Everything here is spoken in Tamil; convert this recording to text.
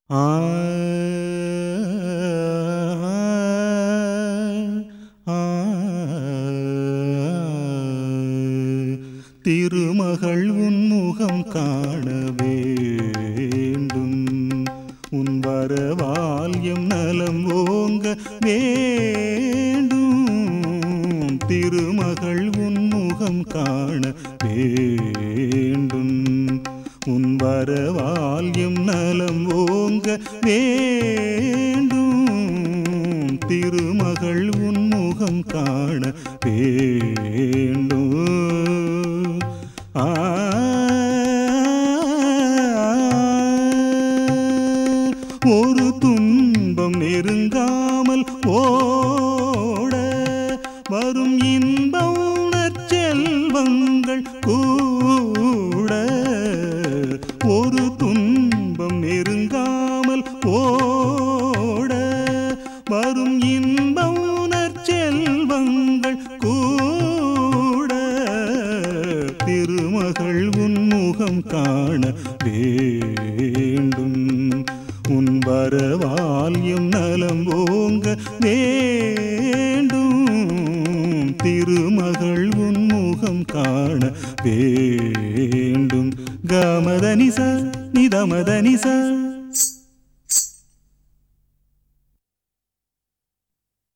ஆ ஆ திருமகள் உன்முகம் காண வேண்டும் உன் வரவால் எம் நலம் ஓங்க வேண்டும் திருமகள் உன்முகம் காண வேண்டும் உன் வரவால் எம் நலம் ஓங்க வேண்டும் திருமகள் உன்முகம் காண வேண்டும் ஆ ஒரு துன்பம் நெருங்காமல் ஓட வரும் இன்ப உணர்ச்செல்வங்கள் கூட ஒரு துன்பம் நெருங்காமல் ஓட வரும் இன்ப உணர்ச்செல்வங்கள் கூட திருமகள் உன்முகம் காண வேண்டும் உன் வரவால் எம் நலம் ஓங்க வேண்டும் திருமகள் உன்முகம் காண வேண்டும் கமதனிச நிதமதனிச